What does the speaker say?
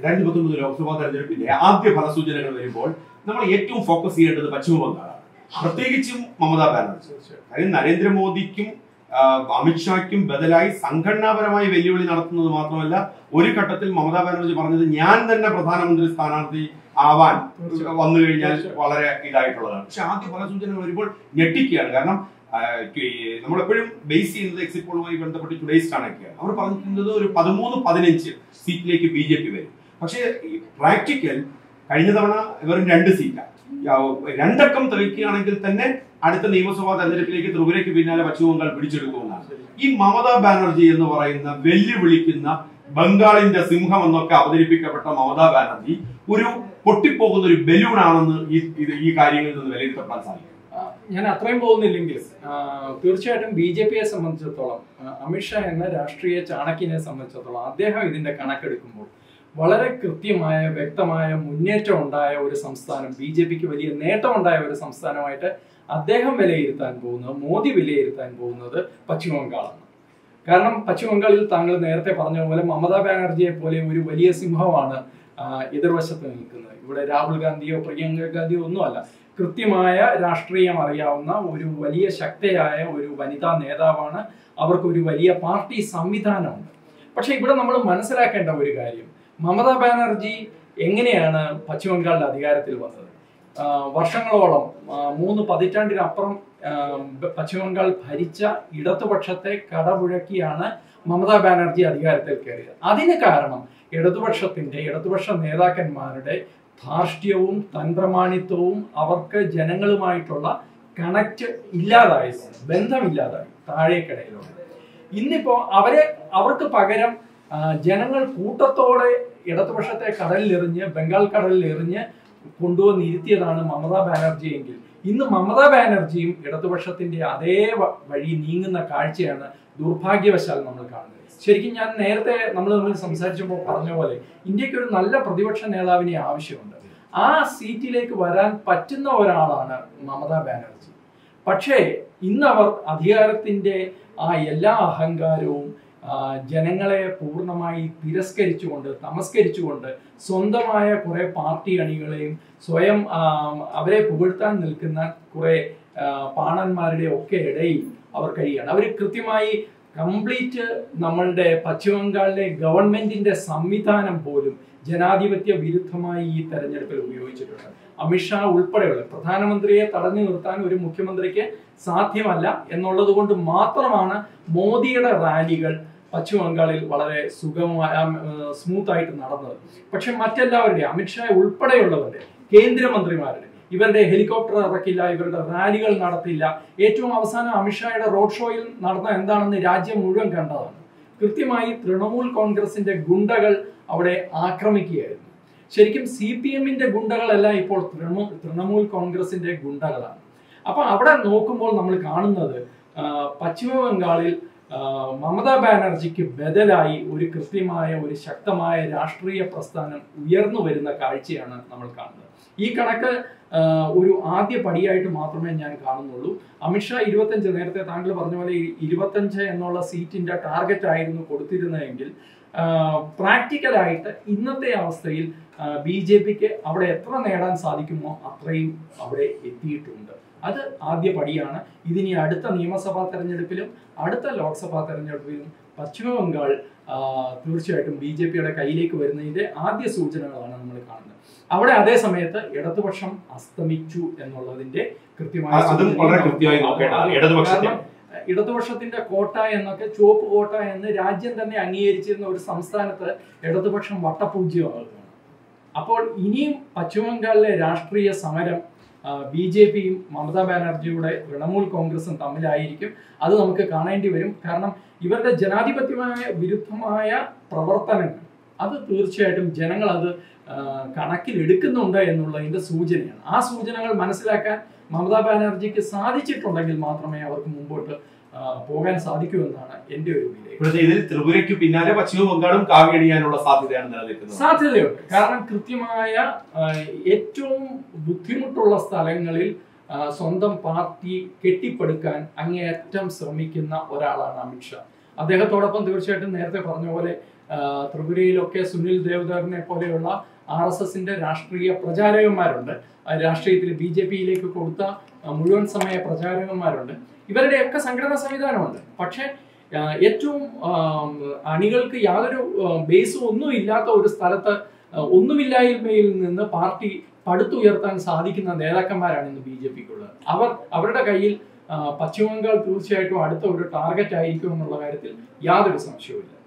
രണ്ടായിരത്തി പത്തൊമ്പത് ലോക്സഭാ തെരഞ്ഞെടുപ്പിന്റെ ആദ്യ ഫലസൂചനകൾ വരുമ്പോൾ നമ്മൾ ഏറ്റവും ഫോക്കസ് ചെയ്യേണ്ടത് പശ്ചിമ ബംഗാളാണ് പ്രത്യേകിച്ചും മമതാ ബാനർജി കാര്യം നരേന്ദ്രമോദിക്കും ആ, അമിത്ഷായ്ക്കും ബദലായി സംഘടനാപരമായി വെല്ലുവിളി നടത്തുന്നത് മാത്രമല്ല ഒരു ഘട്ടത്തിൽ മമതാ ബാനർജി പറഞ്ഞത് ഞാൻ തന്നെ പ്രധാനമന്ത്രി സ്ഥാനാർത്ഥി ആവാൻ വന്നു കഴിഞ്ഞാൽ വളരെ ഇതായിട്ടുള്ളതാണ് പക്ഷെ ആദ്യ ഫലസൂചനകൾ വരുമ്പോൾ ഞെട്ടിക്കുകയാണ് കാരണം ആ, ഈ നമ്മളെപ്പോഴും ബേസ് ചെയ്യുന്നത് എക്സിറ്റ് പോളുമായി ബന്ധപ്പെട്ട് ടുഡേസ് കണക്കാണ് അവർ പറഞ്ഞിരുന്നത് ഒരു പതിമൂന്ന് പതിനഞ്ച് സീറ്റിലേക്ക് ബി ജെ പി വരും പക്ഷേ പ്രാക്ടിക്കൽ കഴിഞ്ഞ തവണ വെറും രണ്ട് സീറ്റാണ് രണ്ടക്കം തെളിയിക്കുകയാണെങ്കിൽ തന്നെ അടുത്ത നിയമസഭാ തെരഞ്ഞെടുപ്പിലേക്ക് ത്രിപുരയ്ക്ക് പിന്നാലെ പശ്ചിമ ബംഗാൾ പിടിച്ചെടുക്കുമെന്നാണ് ഈ മമതാ ബാനർജി എന്ന് പറയുന്ന വെല്ലുവിളിക്കുന്ന ബംഗാളിന്റെ സിംഹം എന്നൊക്കെ അവതരിപ്പിക്കപ്പെട്ട മമതാ ബാനർജി ഒരു പൊട്ടിപ്പോകുന്ന ഒരു ബലൂണാണെന്ന് ഈ ഇത് ഈ കാര്യങ്ങളിൽ നിന്ന് വിലയിരുത്തപ്പെടാൻ സാധിക്കും ആ, ഞാൻ അത്രയും പോകുന്നില്ലെങ്കിൽ ആ, തീർച്ചയായിട്ടും ബി ജെ പിയെ സംബന്ധിച്ചിടത്തോളം ആ, അമിത്ഷാ എന്ന രാഷ്ട്രീയ ചാണക്യനെ സംബന്ധിച്ചിടത്തോളം അദ്ദേഹം ഇതിന്റെ കണക്കെടുക്കുമ്പോൾ വളരെ കൃത്യമായ വ്യക്തമായ മുന്നേറ്റം ഉണ്ടായ ഒരു സംസ്ഥാനം ബി ജെ പിക്ക് വലിയ നേട്ടം ഉണ്ടായ ഒരു സംസ്ഥാനമായിട്ട് അദ്ദേഹം വിലയിരുത്താൻ പോകുന്നത് മോദി വിലയിരുത്താൻ പോകുന്നത് പശ്ചിമ ബംഗാളാണ് കാരണം പശ്ചിമ ബംഗാളിൽ താങ്കൾ നേരത്തെ പറഞ്ഞ പോലെ മമതാ ബാനർജിയെ പോലെ ഒരു വലിയ സിംഹമാണ് ആ, എതിർവശത്ത് നിൽക്കുന്നത് ഇവിടെ രാഹുൽ ഗാന്ധിയോ പ്രിയങ്ക ഗാന്ധിയോ ഒന്നുമല്ല കൃത്യമായ രാഷ്ട്രീയം അറിയാവുന്ന ഒരു വലിയ ശക്തയായ ഒരു വനിതാ നേതാവാണ് അവർക്ക് ഒരു വലിയ പാർട്ടി സംവിധാനമുണ്ട് പക്ഷെ ഇവിടെ നമ്മൾ മനസ്സിലാക്കേണ്ട ഒരു കാര്യം മമതാ ബാനർജി എങ്ങനെയാണ് പശ്ചിമ ബംഗാളിന്റെ അധികാരത്തിൽ വന്നത് ആ, വർഷങ്ങളോളം ആ, മൂന്ന് പതിറ്റാണ്ടിനപ്പുറം ആ, ബ- പശ്ചിമ ബംഗാൾ ഭരിച്ച ഇടതുപക്ഷത്തെ കടപുഴക്കിയാണ് മമതാ ബാനർജി അധികാരത്തിൽ കയറിയത് അതിന് കാരണം ഇടതുപക്ഷത്തിന്റെ ഇടതുപക്ഷ നേതാക്കന്മാരുടെ ധാർഷ്ട്യവും തന്ത്രമാണിത്വവും അവർക്ക് ജനങ്ങളുമായിട്ടുള്ള കണക്ട് ഇല്ലാതായി ബന്ധമില്ലാതായി താഴേക്കിടയിലുണ്ട് ഇന്നിപ്പോ അവരെ അവർക്ക് പകരം ആ, ജനങ്ങൾ കൂട്ടത്തോടെ ഇടതുപക്ഷത്തെ കടലിൽ എറിഞ്ഞ് ബംഗാൾ കടലിൽ എറിഞ്ഞ് കൊണ്ടുവന്ന് ഇരുത്തിയതാണ് മമതാ ബാനർജി എങ്കിൽ ഇന്ന് മമതാ ബാനർജിയും ഇടതുപക്ഷത്തിന്റെ അതേ വ- വഴി നീങ്ങുന്ന കാഴ്ചയാണ് ദുർഭാഗ്യവശാൽ നമ്മൾ കാണുന്നത് ശരിക്കും ഞാൻ നേരത്തെ നമ്മൾ തമ്മിൽ സംസാരിച്ചപ്പോൾ പറഞ്ഞ പോലെ ഇന്ത്യക്ക് ഒരു നല്ല പ്രതിപക്ഷ നേതാവിനെ ആവശ്യമുണ്ട് ആ സീറ്റിലേക്ക് വരാൻ പറ്റുന്ന ഒരാളാണ് മമതാ ബാനർജി പക്ഷേ ഇന്നവർ അധികാരത്തിന്റെ ആ എല്ലാ അഹങ്കാരവും ആ, ജനങ്ങളെ പൂർണ്ണമായി തിരസ്കരിച്ചുകൊണ്ട് തമസ്കരിച്ചുകൊണ്ട് സ്വന്തമായ കുറെ പാർട്ടി അണികളെയും സ്വയം ആ, അവരെ പുകഴ്ത്താൻ നിൽക്കുന്ന കുറെ ആ, പാണന്മാരുടെ ഒക്കെ ഇടയിൽ അവർ കഴിയാണ് അവർ കൃത്യമായി കംപ്ലീറ്റ് നമ്മളുടെ പശ്ചിമ ബംഗാളിലെ ഗവൺമെന്റിന്റെ സംവിധാനം പോലും ജനാധിപത്യ വിരുദ്ധമായി ഈ തെരഞ്ഞെടുപ്പിൽ ഉപയോഗിച്ചിട്ടുണ്ട് അമിത്ഷാ ഉൾപ്പെടെയുള്ള പ്രധാനമന്ത്രിയെ തടഞ്ഞു നിർത്താൻ ഒരു മുഖ്യമന്ത്രിക്ക് സാധ്യമല്ല എന്നുള്ളത് കൊണ്ട് മാത്രമാണ് മോദിയുടെ റാലികൾ പശ്ചിമ ബംഗാളിൽ വളരെ സുഗമമായ സ്മൂത്ത് ആയിട്ട് നടന്നത് പക്ഷെ മറ്റെല്ലാവരുടെയും അമിത്ഷാ ഉൾപ്പെടെയുള്ളവരുടെ കേന്ദ്രമന്ത്രിമാരുടെ ഇവരുടെ ഹെലികോപ്റ്റർ ഇറക്കില്ല ഇവരുടെ റാലികൾ നടത്തില്ല ഏറ്റവും അവസാനം അമിത്ഷായുടെ റോഡ് ഷോയിൽ നടന്ന എന്താണെന്ന് രാജ്യം മുഴുവൻ കണ്ടതാണ് കൃത്യമായി തൃണമൂൽ കോൺഗ്രസിന്റെ ഗുണ്ടകൾ അവിടെ ആക്രമിക്കുകയായിരുന്നു ശരിക്കും സി പി എമ്മിന്റെ ഗുണ്ടകളല്ല ഇപ്പോൾ തൃണമൂൽ തൃണമൂൽ കോൺഗ്രസിന്റെ ഗുണ്ടകളാണ് അപ്പൊ അവിടെ നോക്കുമ്പോൾ നമ്മൾ കാണുന്നത് ആ, പശ്ചിമ ബംഗാളിൽ ആ, മമതാ ബാനർജിക്ക് ബദലായി ഒരു കൃത്യമായ ഒരു ശക്തമായ രാഷ്ട്രീയ പ്രസ്ഥാനം ഉയർന്നു വരുന്ന കാഴ്ചയാണ് നമ്മൾ കാണുന്നത് ഈ കണക്ക് ആ, ഒരു ആദ്യ പടിയായിട്ട് മാത്രമേ ഞാൻ കാണുന്നുള്ളൂ അമിത്ഷാ ഇരുപത്തഞ്ച് നേരത്തെ താങ്കൾ പറഞ്ഞ പോലെ ഈ ഇരുപത്തഞ്ച് എന്നുള്ള സീറ്റിന്റെ ടാർഗറ്റ് ആയിരുന്നു കൊടുത്തിരുന്നതെങ്കിൽ പ്രാക്ടിക്കലായിട്ട് ഇന്നത്തെ അവസ്ഥയിൽ ബി ജെ പിക്ക് അവിടെ എത്ര നേടാൻ സാധിക്കുമോ അത്രയും അവിടെ എത്തിയിട്ടുണ്ട് അത് ആദ്യ പടിയാണ് ഇതിനി അടുത്ത നിയമസഭാ തെരഞ്ഞെടുപ്പിലും അടുത്ത ലോക്സഭാ തെരഞ്ഞെടുപ്പിലും പശ്ചിമ ബംഗാൾ ആ, തീർച്ചയായിട്ടും ബി ജെ പിയുടെ കയ്യിലേക്ക് വരുന്നതിന്റെ ആദ്യ സൂചനകളാണ് നമ്മൾ കാണുന്നത് അവിടെ അതേ സമയത്ത് ഇടതുപക്ഷം അസ്തമിച്ചു എന്നുള്ളതിന്റെ കൃത്യമായ അതും സൂചനയും വളരെ നമുക്ക് കൃത്യമായി കാണാം. നോക്കേണ്ടതാണ് ഇടതുപക്ഷത്തെ കാരണം ഇടതുപക്ഷത്തിന്റെ കോട്ട എന്നൊക്കെ ചുവപ്പ് കോട്ട എന്ന് രാജ്യം തന്നെ അംഗീകരിച്ചിരുന്ന ഒരു സംസ്ഥാനത്ത് ഇടതുപക്ഷം വട്ടപൂജ്യമാകുകയാണ് അപ്പോൾ ഇനിയും പശ്ചിമ ബംഗാളിലെ രാഷ്ട്രീയ സമരം ബി ജെ പിയും മമതാ ബാനർജിയുടെ തൃണമൂൽ കോൺഗ്രസും തമ്മിലായിരിക്കും അത് നമുക്ക് കാണേണ്ടി വരും കാരണം ഇവരുടെ ജനാധിപത്യമായ വിരുദ്ധമായ പ്രവർത്തനങ്ങൾ അത് തീർച്ചയായിട്ടും ജനങ്ങൾ അത് ആ, കണക്കിലെടുക്കുന്നുണ്ട് എന്നുള്ളതിന്റെ സൂചനയാണ് ആ സൂചനകൾ മനസ്സിലാക്കാൻ മമതാ ബാനർജിക്ക് സാധിച്ചിട്ടുണ്ടെങ്കിൽ മാത്രമേ അവർക്ക് മുമ്പോട്ട് ആ, പോകാൻ സാധിക്കൂ എന്നാണ് എന്റെ ഒരു വിലയിരുത്തൽ ഇപ്പോഴത്തെ ഇതിൽ ത്രിപുരയ്ക്ക് പിന്നാലെ പശ്ചിമ ബംഗാളും കാവ്യണിയാനുള്ള സാധ്യതയാണ് നിലനിൽക്കുന്നത് സാധ്യതയുണ്ട് കാരണം കൃത്യമായ ആ, ഏറ്റവും ബുദ്ധിമുട്ടുള്ള സ്ഥലങ്ങളിൽ ആ, സ്വന്തം പാർട്ടി കെട്ടിപ്പടുക്കാൻ അങ്ങേയറ്റം ശ്രമിക്കുന്ന ഒരാളാണ് അമിത്ഷാ അദ്ദേഹത്തോടൊപ്പം തീർച്ചയായിട്ടും നേരത്തെ പറഞ്ഞ പോലെ ആ, ത്രിപുരയിലൊക്കെ സുനിൽ ദേവദറിനെ പോലെയുള്ള ആർ എസ് എസിന്റെ രാഷ്ട്രീയ പ്രചാരകന്മാരുണ്ട് ആ രാഷ്ട്രീയത്തിൽ ബി ജെ പിയിലേക്ക് കൊടുത്ത ആ, മുഴുവൻ സമയ പ്രചാരകന്മാരുണ്ട് ഇവരുടെയൊക്കെ സംഘടനാ സംവിധാനമുണ്ട് പക്ഷേ ആ, ഏറ്റവും ആ, അണികൾക്ക് യാതൊരു ബേസും ഒന്നും ഇല്ലാത്ത ഒരു സ്ഥലത്ത് ആ, ഒന്നുമില്ലായ്മയിൽ നിന്ന് പാർട്ടി പടുത്തുയർത്താൻ സാധിക്കുന്ന നേതാക്കന്മാരാണ് ഇന്ന് ബി ജെ പിക്കുള്ളത് അവർ അവരുടെ കയ്യിൽ ആ, പശ്ചിമ ബംഗാൾ തീർച്ചയായിട്ടും അടുത്ത ഒരു ടാർഗറ്റ് ആയിരിക്കും എന്നുള്ള കാര്യത്തിൽ യാതൊരു സംശയവുമില്ല